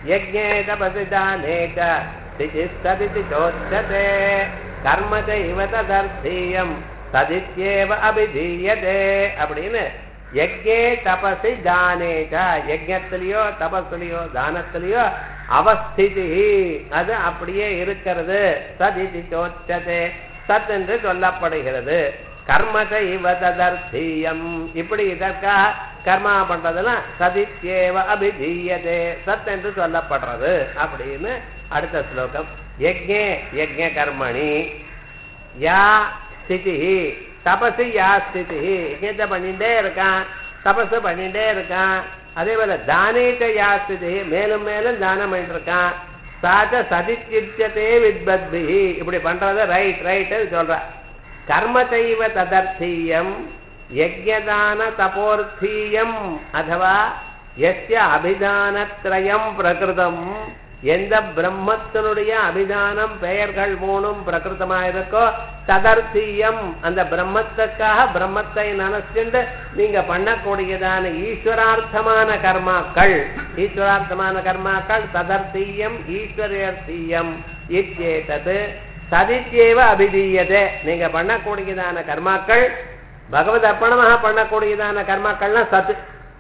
யஜ்ஞே தபசி தானே ச ஸ்திதிஸ்ததிதி சோச்சதே கர்ம செய்வ ததர்த்தீயம் சதித்யேவ அபிதீயதே அப்படின்னு யஜ்ஞே தபசி தானேக யஜ்ஞத்திலேயோ தபஸ்லயோ தானத்திலேயோ அவஸ்திதி அது அப்படியே இருக்கிறது சதிதி சோச்சதே சத் என்று சொல்லப்படுகிறது கர்மக இவ ததர்த்தீயம் இப்படி இதற்காக கர்மா பண்றதுலாம் சதித்யேவ அபிதீயதே சத் என்று சொல்லப்படுறது அப்படின்னு அடுத்த ஸ்லோகம் யஜ்ஞே யஜ்ஞ கர்மணி யா ஸ்திதி தபசு யா ஸ்திதி யஜ்ஞத்தை பண்ணிட்டே இருக்கான் தபசு பண்ணிட்டே இருக்கான் அதே போல தானேச்ச யா ஸ்திதி மேலும் மேலும் தானம் பண்ணிட்டு இருக்கான் சாச்ச சதிச்சித்தியதே வித்பத்பி இப்படி பண்றது ரைட் ரைட் சொல்ற கர்ம செய்வ ததர்த்தீயம் யஜ்யதான தபோர்த்தீயம் அதுவா எஸ்ய அபிதானத்ரயம் பிரகிருதம் எந்த பிரம்மத்தினுடைய அபிதானம் பெயர்கள் மூணும் பிரகிருதமா இருக்கோ ததர்த்தீயம் அந்த பிரம்மத்துக்காக பிரம்மத்தை நினைச்சுண்டு நீங்க பண்ணக்கூடியதான ஈஸ்வரார்த்தமான கர்மாக்கள் ஈஸ்வரார்த்தமான கர்மாக்கள் ததர்த்தீயம் ஈஸ்வரர்த்தீயம் இச்சேதது சதித்யேவ அபிதீயதே நீங்க பண்ணக்கூடியதான கர்மாக்கள் பகவத் அர்ப்பணமாக பண்ணக்கூடியதான கர்மாக்கள்லாம் சத்து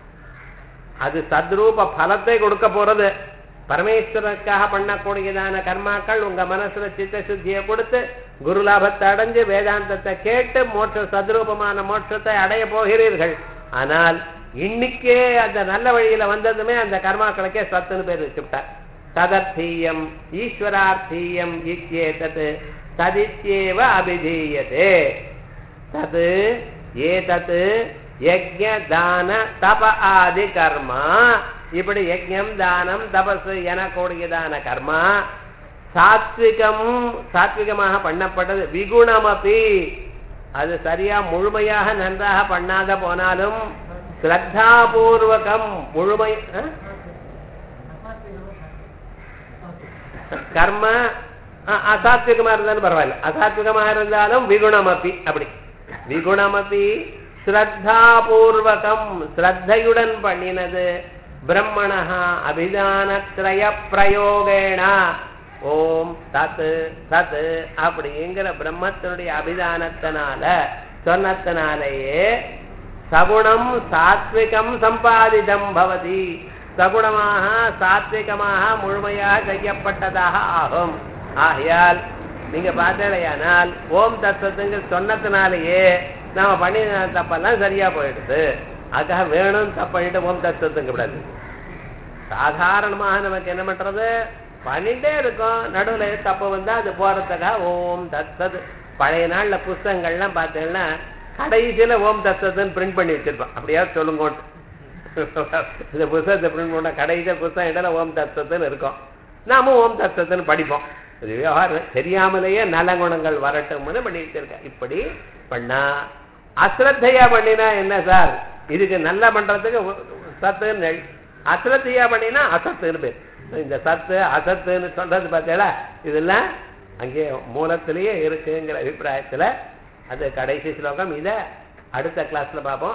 அது சத்ரூப பலத்தை கொடுக்க போறது பரமேஸ்வரனுக்காக பண்ணக்கூடியதான கர்மாக்கள் உங்க மனசுல சித்த சுத்தியை கொடுத்து குரு லாபத்தை அடைஞ்சு வேதாந்தத்தை கேட்டு மோட்ச சத்ரூபமான மோட்சத்தை அடைய போகிறீர்கள் ஆனால் இன்னைக்கே அந்த நல்ல வழியில வந்ததுமே அந்த கர்மாக்களுக்கே சத்துன்னு பேர் வச்சுட்டார் ததர்த்தீயம் ஈஸ்வரார்த்தீயம் இத்யேதத் ததித்யேவ அபிதீயதே தத் ஏதத் யஜ்ஞ தான தப ஆதி கர்மா இப்படி யஜ்ஞம் தானம் தபசு எனக்கூடியதான கர்மா சாத்விகம் சாத்விகமாக பண்ணப்பட்டது விகுணமபி அது சரியா முழுமையாக நன்றாக பண்ணாத போனாலும் ஸ்ரத்தாபூர்வகம் முழுமை அஹ்? கர்ம அ- அசாத்விகமா இருந்தாலும் பரவாயில்ல அசாத்விகமா இருந்தாலும் விகுணமபி அப்படி விகுணமபி ஸ்ரத்தாபூர்வகம் ஸ்ரத்தையுடன் பண்ணினது பிரம்மணா அபிதானத்ரய பிரயோகேண ஓம் தத் தத் அப்படிங்கிற பிரம்மத்தினுடைய அபிதானத்தினால சொன்னத்தினாலேயே சகுணம் சாத்விகம் சம்பாதிதம் பவதி சகுணமாக சாத்விகமாக முழுமையாக செய்யப்பட்டதாக ஆகும் ஆகையால் நீங்க பார்த்தலையானால் ஓம் தத்துவத்துங்க சொன்னதுனாலேயே நாம பண்ணின தப்பெல்லாம் சரியா போயிடுது அதுக்காக வேணும் தப்பு பண்ணிட்டு ஓம் தத்துவத்துங்க கூடாது சாதாரணமாக நமக்கு என்ன பண்றது பண்ணிட்டே இருக்கோம் நடுவுல தப்பு வந்தா அது போறதுக்காக ஓம் தத்தது பழைய நாள்ல புஸ்தகங்கள்லாம் பார்த்தீங்கன்னா கடைசியில ஓம் தத்ததுன்னு பிரிண்ட் பண்ணி வச்சிருப்பான் அப்படியாவது சொல்லுங்க இந்த புஸ்தகத்தை பிரிண்ட் பண்ண கடைசியில புஸ்தகம் இடையில ஓம் தத்துவத்துன்னு இருக்கும் நாமும் ஓம் தத்துவத்துன்னு படிப்போம் இது விவகாரம் தெரியாமலேயே நலகுணங்கள் வரட்டும்னு பண்ணி வச்சிருக்கேன் இப்படி பண்ணா அஸ்ரத்தையா பண்ணினா என்ன சார் இதுக்கு நல்லா பண்றதுக்கு சத்துன்னு அஸ்ரத்தையா பண்ணினா அசத்துன்னு பேர் இந்த சத்து அசத்துன்னு சொல்றது பார்த்தீங்களா இதெல்லாம் அங்கே மூலத்திலேயே இருக்குங்கிற அபிப்பிராயத்துல அது கடைசி ஸ்லோகம் இதை அடுத்த கிளாஸ்ல பார்ப்போம்